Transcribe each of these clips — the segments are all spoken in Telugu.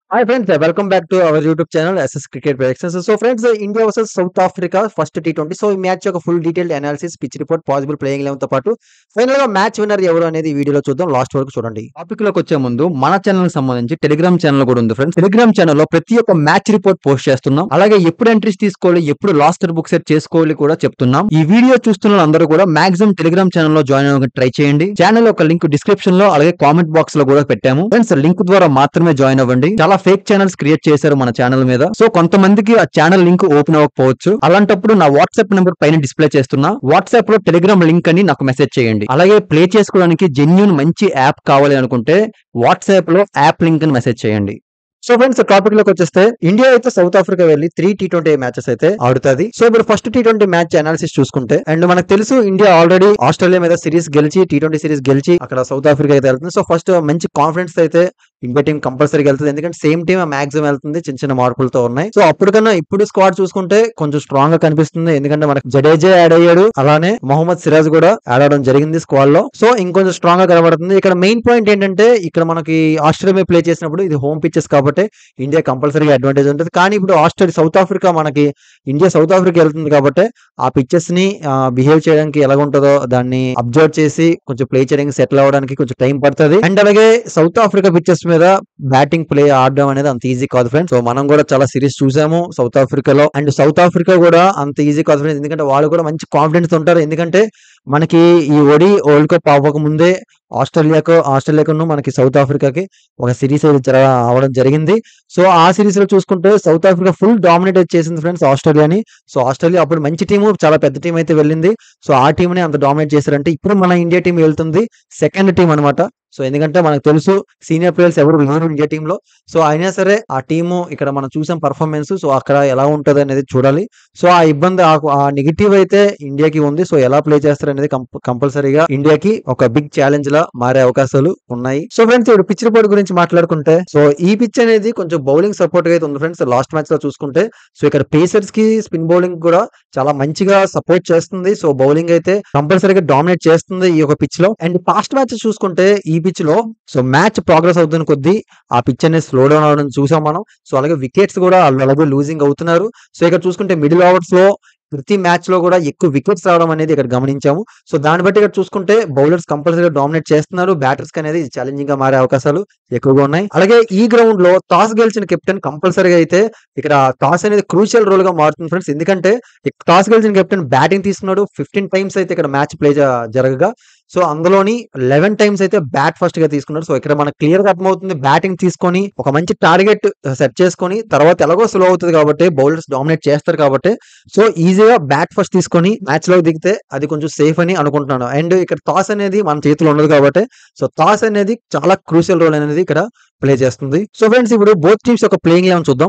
Hi friends welcome back to our YouTube channel SS cricket productions so friends India versus South Africa first T twenty సో ఈ మ్యాచ్ యొక్క full detail analysis pitch report possible playing eleven తో పాటు ఫైనల్ గా మ్యాచ్ విన్నర్ ఎవరు అనేది ఈ వీడియోలో చూద్దాం లాస్ట్ వరకు చూడండి టాపిక్ లోకి వచ్చే ముందు మన ఛానల్ సంబంధించి టెలిగ్రామ్ ఛానల్ కూడా ఉంది ఫ్రెండ్స్ టెలిగ్రామ్ ఛానల్ లో ప్రతి ఒక్క మ్యాచ్ రిపోర్ట్ పోస్ట్ చేస్తున్నాం అలాగే ఎప్పుడు ఎంట్రీస్ తీసుకోవాలి ఎప్పుడు లాస్ట్ బుక్ సెట్ చేసుకోవాలి కూడా చెప్తున్నాం ఈ వీడియో చూస్తున్న అందరూ కూడా మాక్సిమం టెలిగ్రామ్ ఛానల్ లో జాయిన్ అవ్వడానికి ట్రై చేయండి ఛానల్ ఒక లింక్ డిస్క్రిప్షన్ లో అలాగే కామెంట్ బాక్స్ లో కూడా పెట్టాము ఫ్రెండ్స్ లింక్ ద్వారా మాత్రమే జాయిన్ అవ్వండి చాలా ఫేక్ ఛానల్స్ క్రియేట్ చేశారు మన ఛానల్ మీద సో కొంతమందికి ఆ ఛానల్ లింక్ ఓపెన్ అవ్వకపోవచ్చు అలాంటప్పుడు నా వాట్సాప్ నెంబర్ పైన డిస్ప్లే చేస్తున్నా వాట్సాప్ లో టెలిగ్రామ్ లింక్ అని నాకు మెసేజ్ చేయండి అలాగే ప్లే చేసుకోవడానికి జెన్యున్ మంచి యాప్ కావాలి అనుకుంటే వాట్సాప్ లో యాప్ లింక్ అని మెసేజ్ చేయండి సో ఫ్రెండ్స్ టాపిక్ లోకి వచ్చేస్తే ఇండియా అయితే సౌత్ ఆఫ్రికా వెళ్ళి త్రీ టీ ట్వంటీ మ్యాచెస్ అయితే ఆడుతుంది సో ఇప్పుడు first T twenty match analysis చూసుకుంటే అండ్ మనకు తెలుసు ఇండియా ఆల్రెడీ ఆస్ట్రేలియా మీద సిరీస్ గెలిచి టీ ట్వంటీ సిరీస్ గెలిచి అక్కడ సౌత్ ఆఫ్రికా అయితే వెళ్తుంది సో ఫస్ట్ మంచి కాన్ఫిడెన్స్ అయితే ఇండియా టీం కంపల్సరీగా వెళ్తుంది ఎందుకంటే సేమ్ టీమ్ మాక్సిమం వెళ్తుంది చిన్న చిన్న మార్పులతో ఉన్నాయి సో అప్పటికన్నా ఇప్పుడు స్క్వాడ్ చూసుకుంటే కొంచెం స్ట్రాంగ్ గా కనిపిస్తుంది ఎందుకంటే మనకి జడేజా యాడ్ అయ్యాడు అలానే మొహమ్మద్ సిరాజ్ కూడా యాడ్ అవడం జరిగింది స్క్వాడ్ లో సో ఇంకొంచెం స్ట్రాంగ్ గా కనబడుతుంది ఇక్కడ మెయిన్ పాయింట్ ఏంటంటే ఇక్కడ మనకి ఆస్ట్రేలియా ప్లే చేసినప్పుడు ఇది హోమ్ పిచ్చెస్ కాబట్టి ఇండియా కంపల్సరీగా అడ్వాంటేజ్ ఉంటుంది కానీ ఇప్పుడు ఆస్ట్రేలియా సౌత్ ఆఫ్రికా మనకి ఇండియా సౌత్ ఆఫ్రికా వెళ్తుంది కాబట్టి ఆ పిచ్చెస్ ని బిహేవ్ చేయడానికి ఎలా ఉంటుందో దాన్ని అబ్జర్వ్ చేసి కొంచెం ప్లే చేయడానికి సెటిల్ అవ్వడానికి కొంచెం టైం పడుతుంది అండ్ అలాగే సౌత్ ఆఫ్రికా పిచ్చెస్ మీద బ్యాటింగ్ ప్లే ఆడడం అనేది అంత ఈజీ కాదు ఫ్రెండ్స్ సో మనం కూడా చాలా సిరీస్ చూసాము సౌత్ ఆఫ్రికాలో అండ్ సౌత్ ఆఫ్రికా కూడా అంత ఈజీ కాదు ఫ్రెండ్స్ ఎందుకంటే వాళ్ళు కూడా మంచి కాన్ఫిడెన్స్ ఉంటారు ఎందుకంటే మనకి ఈ ఒడి వరల్డ్ కప్ అవ్వక ముందే ఆస్ట్రేలియాకు ఆస్ట్రేలియాకు మనకి సౌత్ ఆఫ్రికాకి ఒక సిరీస్ అయితే జర అవడం జరిగింది సో ఆ సిరీస్ లో చూసుకుంటే సౌత్ ఆఫ్రికా ఫుల్ డామినేట్ చేసింది ఫ్రెండ్స్ ఆస్ట్రేలియాని సో ఆస్ట్రేలియా అప్పుడు మంచి టీము చాలా పెద్ద టీం అయితే వెళ్ళింది సో ఆ టీం ని అంత డామినేట్ చేశారంటే ఇప్పుడు మన ఇండియా టీం వెళ్తుంది సెకండ్ టీం అనమాట సో ఎందుకంటే మనకు తెలుసు సీనియర్ ప్లేయర్స్ ఎవరు లేరు ఇండియా టీమ్ లో సో అయినా సరే ఆ టీము ఇక్కడ మనం చూసాం పర్ఫార్మెన్స్ సో అక్కడ ఎలా ఉంటది అనేది చూడాలి సో ఆ ఇబ్బంది ఆ- ఆ నెగిటివ్ అయితే ఇండియాకి ఉంది సో ఎలా ప్లే చేస్తారు అనేది కంపల్సరీగా ఇండియాకి ఒక బిగ్ ఛాలెంజ్ లా మారే అవకాశాలు ఉన్నాయి సో ఫ్రెండ్స్ ఇప్పుడు పిచ్ రిపోర్ట్ గురించి మాట్లాడుకుంటే సో ఈ పిచ్ అనేది కొంచెం బౌలింగ్ సపోర్ట్ అయితే ఉంది ఫ్రెండ్స్ లాస్ట్ మ్యాచ్ లో చూసుకుంటే సో ఇక్కడ పేసర్స్ కి స్పిన్ బౌలింగ్ కూడా చాలా మంచిగా సపోర్ట్ చేస్తుంది సో బౌలింగ్ అయితే కంపల్సరీగా డామినేట్ చేస్తుంది ఈ యొక్క పిచ్ లో అండ్ పాస్ట్ మ్యాచ్ చూసుకుంటే ఈ పిచ్ లో సో మ్యాచ్ ప్రోగ్రెస్ అవుతున్న కొద్దీ ఆ పిచ్ అనేది స్లో డౌన్ అవడం చూసాం మనం సో అలాగే వికెట్స్ కూడా అలాగే లూజింగ్ అవుతున్నారు సో ఇక్కడ చూసుకుంటే మిడిల్ ఓవర్స్ లో ప్రతి మ్యాచ్ లో కూడా ఎక్కువ వికెట్స్ రావడం అనేది ఇక్కడ గమనించాము సో దాన్ని బట్టి ఇక్కడ చూసుకుంటే బౌలర్స్ కంపల్సరీగా డామినేట్ చేస్తున్నారు బ్యాటర్స్ కి అనేది ఛాలెంజింగ్ గా మారే అవకాశాలు ఎక్కువగా ఉన్నాయి అలాగే ఈ గ్రౌండ్ లో టాస్ గెలిచిన కెప్టెన్ కంపల్సరీగా అయితే ఇక్కడ టాస్ అనేది క్రూషియల్ రోల్ గా మారుతుంది ఫ్రెండ్స్ ఎందుకంటే టాస్ గెలిచిన కెప్టెన్ బ్యాటింగ్ తీసుకున్నాడు ఫిఫ్టీన్ టైమ్స్ అయితే ఇక్కడ మ్యాచ్ ప్లే జరగగా సో అందులోని లెవెన్ టైమ్స్ అయితే బ్యాట్ ఫస్ట్ గా తీసుకున్నాడు సో ఇక్కడ మనకు క్లియర్ గా అర్థమవుతుంది బ్యాటింగ్ తీసుకొని ఒక మంచి టార్గెట్ సెట్ చేసుకొని తర్వాత ఎలాగో స్లో అవుతుంది కాబట్టి బౌలర్స్ డామినేట్ చేస్తారు కాబట్టి సో ఈజీగా బ్యాట్ ఫస్ట్ తీసుకొని మ్యాచ్ లో దిగితే అది కొంచెం సేఫ్ అని అనుకుంటున్నాను అండ్ ఇక్కడ టాస్ అనేది మన చేతిలో ఉండదు కాబట్టి సో టాస్ అనేది చాలా క్రూషియల్ రోల్ అనేది ఇక్కడ ప్లే చేస్తుంది సో ఫ్రెండ్స్ ఇప్పుడు బోత్ టీమ్స్ యొక్క ప్లేయింగ్ లెవెన్ చూద్దాం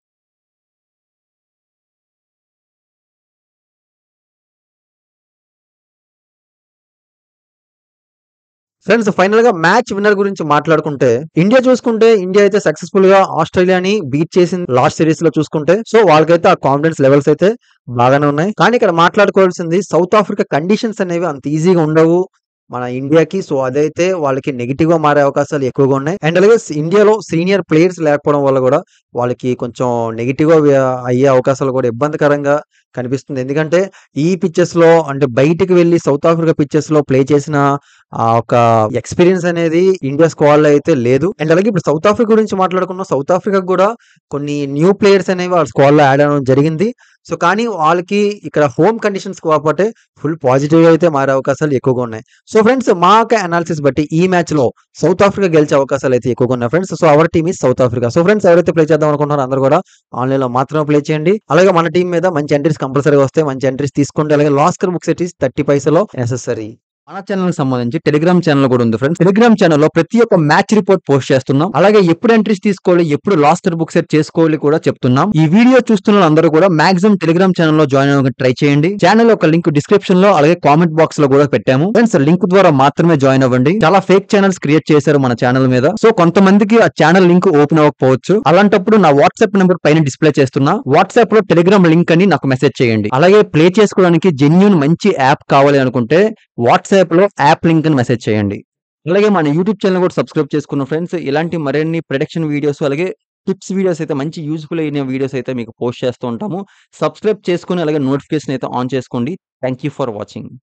ఫ్రెండ్స్ ఫైనల్ గా మ్యాచ్ విన్నర్ గురించి మాట్లాడుకుంటే ఇండియా చూసుకుంటే ఇండియా అయితే సక్సెస్ఫుల్ గా ఆస్ట్రేలియాని బీట్ చేసింది లాస్ట్ సిరీస్ లో చూసుకుంటే సో వాళ్ళకైతే ఆ కాన్ఫిడెన్స్ లెవెల్స్ అయితే బాగానే ఉన్నాయి కానీ ఇక్కడ మాట్లాడుకోవాల్సింది సౌత్ ఆఫ్రికా కండిషన్స్ అనేవి అంత ఈజీగా ఉండవు మన ఇండియాకి సో అదైతే వాళ్ళకి నెగిటివ్ గా మారే అవకాశాలు ఎక్కువగా ఉన్నాయి అండ్ అలాగే ఇండియాలో సీనియర్ ప్లేయర్స్ లేకపోవడం వల్ల కూడా వాళ్ళకి కొంచెం నెగిటివ్ గా వ్య- అయ్యే అవకాశాలు కూడా ఇబ్బందికరంగా కనిపిస్తుంది ఎందుకంటే ఈ పిచ్చెస్ లో అంటే బయటికి వెళ్ళి సౌత్ ఆఫ్రికా పిచ్చెస్ లో ప్లే చేసిన ఆ ఒక ఎక్స్పీరియన్స్ అనేది ఇండియా స్క్వాడ్ లో అయితే లేదు అండ్ అలాగే ఇప్పుడు సౌత్ ఆఫ్రికా గురించి మాట్లాడుకున్నాం సౌత్ ఆఫ్రికా కూడా కొన్ని న్యూ ప్లేయర్స్ అనేవి వాళ్ళ స్క్వాడ్ లో యాడ్ అవడం జరిగింది సో కానీ వాళ్ళకి ఇక్కడ హోమ్ కండిషన్స్ కాబట్టి ఫుల్ పాజిటివ్ గా అయితే మారే అవకాశాలు ఎక్కువగా ఉన్నాయి సో ఫ్రెండ్స్ మా అనాలిసిస్ బట్టి ఈ మ్యాచ్ లో సౌత్ ఆఫ్రికా గెలిచే అవకాశాలు అయితే ఎక్కువగా ఉన్నాయి ఫ్రెండ్స్ సో అవర్ టీమ్ ఈ సౌత్ ఆఫ్రికా సో ఫ్రెండ్స్ ఎవరైతే ప్లే చేద్దాం అనుకుంటున్నారో అందరూ కూడా ఆన్లైన్ లో మాత్రమే ప్లే చేయండి అలాగే మన టీం మీద మంచి ఎంట్రీస్ కంపల్సరీగా వస్తాయి మంచి ఎంట్రీస్ తీసుకోండి అలాగే లాస్కర్ బుక్స్ ఎటీస్ థర్టీ పైసలో నెసెసరీ మన ఛానల్ సంబంధించి టెలిగ్రామ్ ఛానల్ కూడా ఉంది ఫ్రెండ్స్ టెలిగ్రామ్ ఛానల్ లో ప్రతి ఒక్క మ్యాచ్ రిపోర్ట్ పోస్ట్ చేస్తున్నాం అలాగే ఎప్పుడు ఎంట్రీస్ తీసుకోవాలి ఎప్పుడు లాస్ట్ బుక్ సెట్ చేసుకోవాలి కూడా చెప్తున్నాం ఈ వీడియో చూస్తున్న అందరూ కూడా మాక్సిమం టెలిగ్రామ్ ఛానల్ లో జాయిన్ అవ్వడానికి ట్రై చేయండి ఛానల్ ఒక లింక్ డిస్క్రిప్షన్ లో అలాగే కామెంట్ బాక్స్ లో కూడా పెట్టాము ఫ్రెండ్స్ లింక్ ద్వారా మాత్రమే జాయిన్ అవ్వండి చాలా ఫేక్ ఛానల్స్ క్రియేట్ చేశారు మన ఛానల్ మీద సో కొంతమందికి ఆ ఛానల్ లింక్ ఓపెన్ అవ్వకపోవచ్చు అలాంటప్పుడు నా వాట్సాప్ నెంబర్ పైన డిస్ప్లే చేస్తున్నా వాట్సాప్ లో టెలిగ్రామ్ లింక్ అని నాకు మెసేజ్ చేయండి అలాగే ప్లే చేసుకోవడానికి జెన్యున్ మంచి యాప్ కావాలి అనుకుంటే వాట్సాప్ లో యాప్ లింక్ అని మెసేజ్ చేయండి అలాగే మన యూట్యూబ్ ఛానల్ కూడా సబ్స్క్రైబ్ చేసుకున్న ఫ్రెండ్స్ ఇలాంటి మరిన్ని ప్రొడక్షన్ వీడియోస్ అలాగే టిప్స్ వీడియోస్ అయితే మంచి యూజ్‌ఫుల్ అయిన వీడియోస్ అయితే మీకు పోస్ట్ చేస్తూ ఉంటాము. సబ్స్క్రైబ్ చేసుకొని అలాగే నోటిఫికేషన్ అయితే ఆన్ చేసుకోండి. Thank you for watching.